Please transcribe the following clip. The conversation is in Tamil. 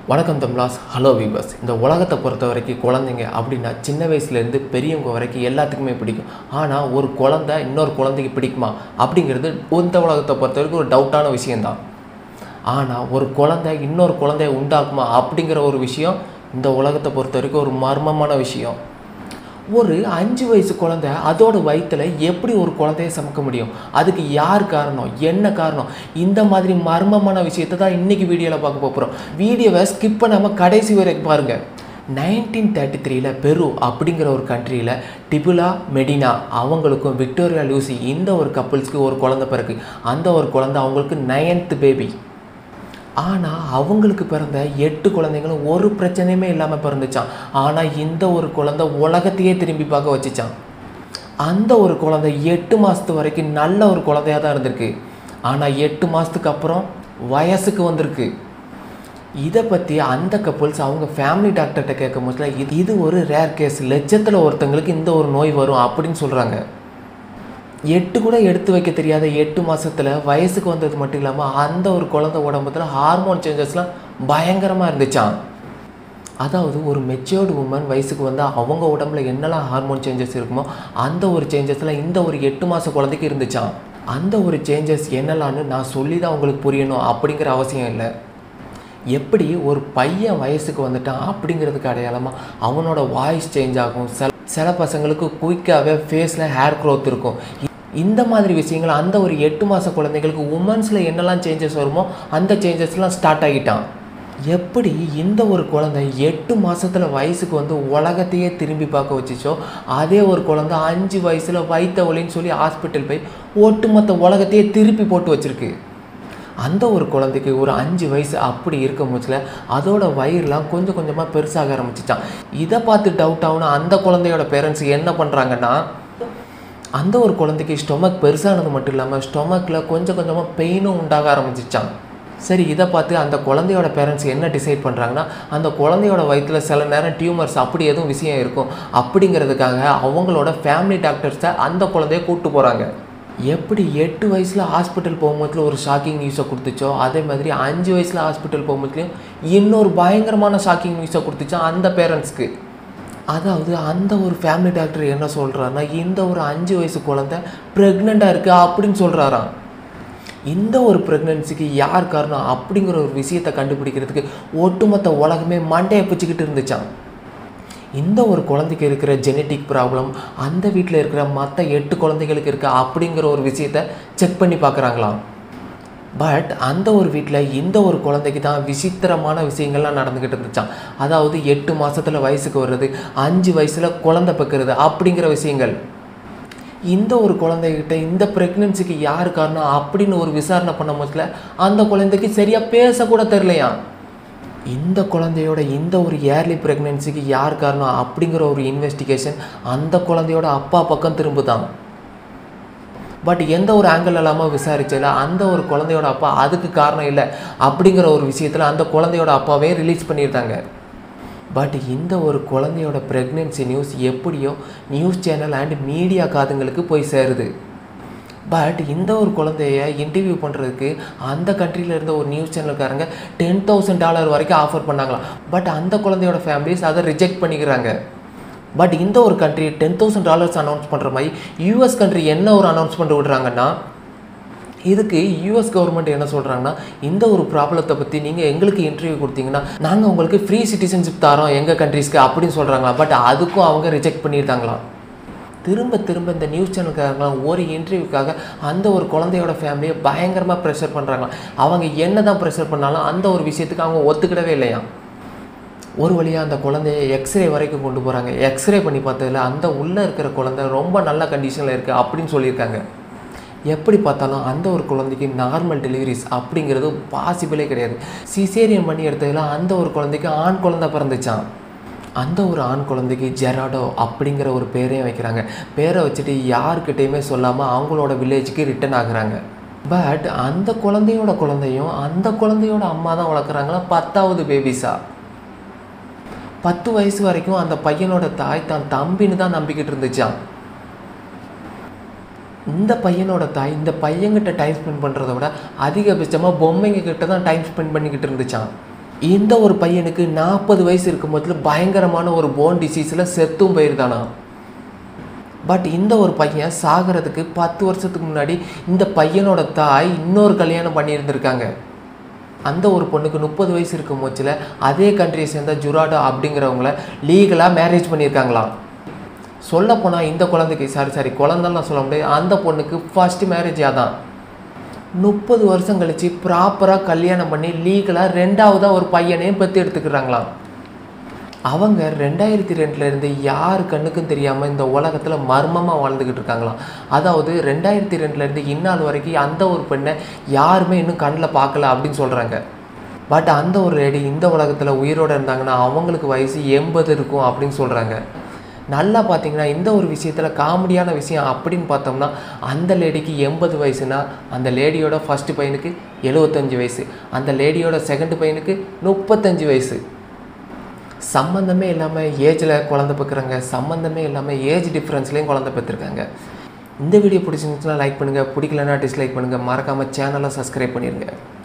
வணக்கம் தம்லாஸ் ஹலோ வீபர்ஸ் இந்த உலகத்தை பொறுத்த வரைக்கும் குழந்தைங்க அப்படின்னா சின்ன வயசுலேருந்து பெரியவங்க வரைக்கும் எல்லாத்துக்குமே பிடிக்கும் ஆனால் ஒரு குழந்தை இன்னொரு குழந்தைக்கு பிடிக்குமா அப்படிங்கிறது இந்த உலகத்தை பொறுத்த வரைக்கும் ஒரு டவுட்டான விஷயந்தான் ஆனால் ஒரு குழந்தை இன்னொரு குழந்தைய உண்டாக்குமா அப்படிங்கிற ஒரு விஷயம் இந்த உலகத்தை பொறுத்த வரைக்கும் ஒரு மர்மமான விஷயம் ஒரு அஞ்சு வயசு குழந்தை அதோட வயித்துல எப்படி ஒரு குழந்தைய சமைக்க முடியும் அதுக்கு யார் காரணம் என்ன காரணம் இந்த மாதிரி மர்மமான விஷயத்தை தான் இன்னைக்கு வீடியோவில் பார்க்க போகிறோம் வீடியோவை ஸ்கிப் பண்ணாமல் கடைசி வரைக்கும் பாருங்க நைன்டீன் தேர்ட்டி த்ரீல பெரு அப்படிங்கிற ஒரு கண்ட்ரியில் டிபுலா மெடினா அவங்களுக்கும் விக்டோரியா லூசி இந்த ஒரு கப்புள்ஸ்க்கு ஒரு குழந்தை பிறகு அந்த ஒரு குழந்தை அவங்களுக்கு நைன்த் பேபி ஆனால் அவங்களுக்கு பிறந்த எட்டு குழந்தைங்களும் ஒரு பிரச்சனையுமே இல்லாமல் பிறந்துச்சான் ஆனால் இந்த ஒரு குழந்தை உலகத்தையே திரும்பி பார்க்க வச்சுச்சான் அந்த ஒரு குழந்தை எட்டு மாதத்து வரைக்கும் நல்ல ஒரு குழந்தையாக தான் இருந்திருக்கு ஆனால் எட்டு மாதத்துக்கு அப்புறம் வயசுக்கு வந்திருக்கு இதை பற்றி அந்த கப்புள்ஸ் அவங்க ஃபேமிலி டாக்டர்கிட்ட கேட்கும் போதுல இது இது ஒரு ரேர் கேஸ் லட்சத்தில் ஒருத்தங்களுக்கு இந்த ஒரு நோய் வரும் அப்படின்னு சொல்கிறாங்க எட்டு கூட எடுத்து வைக்க தெரியாத எட்டு மாசத்துல வயசுக்கு வந்தது மட்டும் இல்லாமல் அந்த ஒரு குழந்தை உடம்புல ஹார்மோன் சேஞ்சஸ்லாம் பயங்கரமாக இருந்துச்சாம் அதாவது ஒரு மெச்சூர்டு உமன் வயசுக்கு வந்தால் அவங்க உடம்புல என்னெல்லாம் ஹார்மோன் சேஞ்சஸ் இருக்குமோ அந்த ஒரு சேஞ்சஸ்லாம் இந்த ஒரு எட்டு மாத குழந்தைக்கு இருந்துச்சாம் அந்த ஒரு சேஞ்சஸ் என்னெல்லாம்னு நான் சொல்லி தான் உங்களுக்கு புரியணும் அப்படிங்கிற அவசியம் இல்லை எப்படி ஒரு பையன் வயசுக்கு வந்துட்டான் அப்படிங்கிறதுக்கு அடையாளமாக அவனோட வாய்ஸ் சேஞ்ச் ஆகும் சில சில பசங்களுக்கு குயிக்காகவே ஃபேஸில் ஹேர் க்ரோத் இருக்கும் இந்த மாதிரி விஷயங்கள் அந்த ஒரு எட்டு மாத குழந்தைங்களுக்கு உமன்ஸில் என்னெல்லாம் சேஞ்சஸ் வருமோ அந்த சேஞ்சஸ்லாம் ஸ்டார்ட் ஆகிட்டான் எப்படி இந்த ஒரு குழந்தை எட்டு மாசத்துல வயசுக்கு வந்து உலகத்தையே திரும்பி பார்க்க வச்சுச்சோ அதே ஒரு குழந்தை அஞ்சு வயசில் வயிற்ற வலின்னு சொல்லி ஹாஸ்பிட்டல் போய் ஒட்டுமொத்த உலகத்தையே திருப்பி போட்டு வச்சிருக்கு அந்த ஒரு குழந்தைக்கு ஒரு அஞ்சு வயசு அப்படி இருக்கும் போச்சுல அதோட வயிறுலாம் கொஞ்சம் கொஞ்சமாக பெருசாக ஆரம்பிச்சிச்சான் இதை பார்த்து டவுட் ஆகணும் அந்த குழந்தையோட பேரண்ட்ஸ் என்ன பண்ணுறாங்கன்னா அந்த ஒரு குழந்தைக்கு ஸ்டொமக் பெருசானது மட்டும் இல்லாமல் ஸ்டொமக்கில் கொஞ்சம் கொஞ்சமாக பெயினும் உண்டாக ஆரம்பிச்சிச்சான் சரி இதை பார்த்து அந்த குழந்தையோட பேரண்ட்ஸ் என்ன டிசைட் பண்ணுறாங்கன்னா அந்த குழந்தையோட வயிற்றுல சில நேரம் டியூமர்ஸ் அப்படி எதுவும் விஷயம் இருக்கும் அப்படிங்கிறதுக்காக அவங்களோட ஃபேமிலி டாக்டர்ஸை அந்த குழந்தைய கூப்பிட்டு போகிறாங்க எப்படி எட்டு வயசில் ஹாஸ்பிட்டல் போகும்போதுல ஒரு ஷாக்கிங் நியூஸை கொடுத்துச்சோ அதே மாதிரி அஞ்சு வயசில் ஹாஸ்பிட்டல் போகும்போதுலையும் இன்னொரு பயங்கரமான ஷாக்கிங் நியூஸை கொடுத்துச்சோ அந்த பேரண்ட்ஸ்க்கு அதாவது அந்த ஒரு ஃபேமிலி டாக்டர் என்ன சொல்கிறாருன்னா இந்த ஒரு அஞ்சு வயசு குழந்தை ப்ரெக்னெண்ட்டாக இருக்குது அப்படின்னு சொல்கிறாராம் இந்த ஒரு ப்ரெக்னென்சிக்கு யார் காரணம் அப்படிங்கிற ஒரு விஷயத்தை கண்டுபிடிக்கிறதுக்கு ஒட்டுமொத்த உலகமே மண்டையை பிச்சுக்கிட்டு இருந்துச்சான் இந்த ஒரு குழந்தைக்கு இருக்கிற ஜெனட்டிக் ப்ராப்ளம் அந்த வீட்டில் இருக்கிற மற்ற எட்டு குழந்தைகளுக்கு இருக்க அப்படிங்கிற ஒரு விஷயத்த செக் பண்ணி பார்க்குறாங்களாம் பட் அந்த ஒரு வீட்டில் இந்த ஒரு குழந்தைக்கு தான் விசித்திரமான விஷயங்கள்லாம் நடந்துக்கிட்டு இருந்துச்சான் அதாவது எட்டு மாதத்தில் வயசுக்கு வர்றது அஞ்சு வயசில் குழந்தை பெக்கிறது அப்படிங்கிற விஷயங்கள் இந்த ஒரு குழந்தைகிட்ட இந்த ப்ரெக்னென்சிக்கு யார் காரணம் அப்படின்னு ஒரு விசாரணை பண்ண போதுல அந்த குழந்தைக்கு சரியாக பேசக்கூட தெரிலையாம் இந்த குழந்தையோட இந்த ஒரு ஏர்லி ப்ரெக்னென்சிக்கு யார் காரணம் அப்படிங்கிற ஒரு இன்வெஸ்டிகேஷன் அந்த குழந்தையோட அப்பா பக்கம் திரும்புதான் பட் எந்த ஒரு ஆங்கிள் இல்லாமல் விசாரிச்சதில் அந்த ஒரு குழந்தையோட அப்பா அதுக்கு காரணம் இல்லை அப்படிங்கிற ஒரு விஷயத்தில் அந்த குழந்தையோட அப்பாவே ரிலீஸ் பண்ணியிருந்தாங்க பட் இந்த ஒரு குழந்தையோட ப்ரெக்னென்சி நியூஸ் எப்படியோ நியூஸ் சேனல் அண்ட் மீடியா காதுங்களுக்கு போய் சேருது பட் இந்த ஒரு குழந்தைய இன்டர்வியூ பண்ணுறதுக்கு அந்த கண்ட்ரியில் இருந்த ஒரு நியூஸ் சேனல்காரங்க டென் தௌசண்ட் டாலர் வரைக்கும் ஆஃபர் பண்ணாங்களாம் பட் அந்த குழந்தையோட ஃபேமிலிஸ் அதை ரிஜெக்ட் பண்ணிக்கிறாங்க பட் இந்த ஒரு country ten thousand dollars announce பண்ணுற மாதிரி யூஎஸ் கண்ட்ரி என்ன ஒரு அனௌன்ஸ்மெண்ட் விடுறாங்கன்னா இதுக்கு யூஎஸ் கவர்மெண்ட் என்ன சொல்கிறாங்கன்னா இந்த ஒரு ப்ராப்ளத்தை பற்றி நீங்கள் எங்களுக்கு இன்டர்வியூ கொடுத்தீங்கன்னா நாங்கள் உங்களுக்கு ஃப்ரீ சிட்டிசன்ஷிப் தரோம் எங்கள் கண்ட்ரீஸ்க்கு அப்படின்னு சொல்கிறாங்களா பட் அதுக்கும் அவங்க ரிஜெக்ட் பண்ணியிருந்தாங்களாம் திரும்ப திரும்ப இந்த நியூஸ் சேனல்காரங்களாம் ஒரு இன்டர்வியூக்காக அந்த ஒரு குழந்தையோட ஃபேமிலியை பயங்கரமாக ப்ரெஷர் பண்ணுறாங்களாம் அவங்க என்ன தான் ப்ரெஷர் பண்ணாலும் அந்த ஒரு விஷயத்துக்கு அவங்க ஒத்துக்கிடவே இல்லையாம் ஒரு வழியாக அந்த குழந்தைய எக்ஸ்ரே வரைக்கும் கொண்டு போகிறாங்க எக்ஸ்ரே பண்ணி பார்த்ததில் அந்த உள்ளே இருக்கிற குழந்தை ரொம்ப நல்ல கண்டிஷனில் இருக்குது அப்படின்னு சொல்லியிருக்காங்க எப்படி பார்த்தாலும் அந்த ஒரு குழந்தைக்கு நார்மல் டெலிவரிஸ் அப்படிங்கிறது பாசிபிளே கிடையாது சிசேரியன் பண்ணி எடுத்ததில் அந்த ஒரு குழந்தைக்கு ஆண் குழந்தை பிறந்துச்சான் அந்த ஒரு ஆண் குழந்தைக்கு ஜெராடோ அப்படிங்கிற ஒரு பேரையும் வைக்கிறாங்க பேரை வச்சுட்டு யாருக்கிட்டேயுமே சொல்லாமல் அவங்களோட வில்லேஜுக்கு ரிட்டர்ன் ஆகுறாங்க பட் அந்த குழந்தையோட குழந்தையும் அந்த குழந்தையோட அம்மா தான் வளர்க்குறாங்களா பத்தாவது பேபிஸா பத்து வயசு வரைக்கும் அந்த பையனோட தாய் தான் தம்பின்னு தான் நம்பிக்கிட்டு இருந்துச்சான் இந்த பையனோட தாய் இந்த பையன்கிட்ட டைம் ஸ்பெண்ட் பண்ணுறத விட அதிகபட்சமாக பொம்மைங்க கிட்ட தான் டைம் ஸ்பெண்ட் பண்ணிக்கிட்டு இருந்துச்சான் இந்த ஒரு பையனுக்கு நாற்பது வயசு இருக்கும்போது பயங்கரமான ஒரு போன் டிசீஸில் செத்தும் போயிருந்தானா பட் இந்த ஒரு பையன் சாகிறதுக்கு பத்து வருஷத்துக்கு முன்னாடி இந்த பையனோட தாய் இன்னொரு கல்யாணம் பண்ணியிருந்திருக்காங்க அந்த ஒரு பொண்ணுக்கு முப்பது வயசு இருக்கும் போச்சில் அதே கண்ட்ரியை சேர்ந்த ஜுராடோ அப்படிங்கிறவங்கள லீகலாக மேரேஜ் பண்ணியிருக்காங்களாம் சொல்லப்போனால் இந்த குழந்தைக்கு சாரி சாரி குழந்தைலாம் சொல்ல முடியாது அந்த பொண்ணுக்கு ஃபர்ஸ்ட் மேரேஜாக தான் முப்பது வருஷம் கழித்து ப்ராப்பராக கல்யாணம் பண்ணி லீகலாக ரெண்டாவதாக ஒரு பையனையும் பெற்று எடுத்துக்கிறாங்களாம் அவங்க ரெண்டாயிரத்தி ரெண்டுலேருந்து யார் கண்ணுக்கும் தெரியாமல் இந்த உலகத்தில் மர்மமாக வாழ்ந்துக்கிட்டு இருக்காங்களாம் அதாவது ரெண்டாயிரத்தி ரெண்டுலேருந்து இந்நாள் வரைக்கும் அந்த ஒரு பெண்ணை யாருமே இன்னும் கண்ணில் பார்க்கல அப்படின்னு சொல்கிறாங்க பட் அந்த ஒரு லேடி இந்த உலகத்தில் உயிரோடு இருந்தாங்கன்னா அவங்களுக்கு வயசு எண்பது இருக்கும் அப்படின்னு சொல்கிறாங்க நல்லா பார்த்தீங்கன்னா இந்த ஒரு விஷயத்தில் காமெடியான விஷயம் அப்படின்னு பார்த்தோம்னா அந்த லேடிக்கு எண்பது வயசுனா அந்த லேடியோட ஃபஸ்ட்டு பையனுக்கு எழுபத்தஞ்சு வயசு அந்த லேடியோட செகண்ட் பையனுக்கு முப்பத்தஞ்சு வயசு சம்மந்தமே இல்லாமல் ஏஜில் குழந்தை பெற்றுறாங்க சம்மந்தமே இல்லாமல் ஏஜ் டிஃப்ரென்ஸ்லேயும் குழந்தை பெற்றிருக்காங்க இந்த வீடியோ பிடிச்சிருந்துச்சுன்னா லைக் பண்ணுங்கள் பிடிக்கலன்னா டிஸ்லைக் பண்ணுங்கள் மறக்காமல் சேனலை சப்ஸ்கிரைப் பண்ணிடுங்க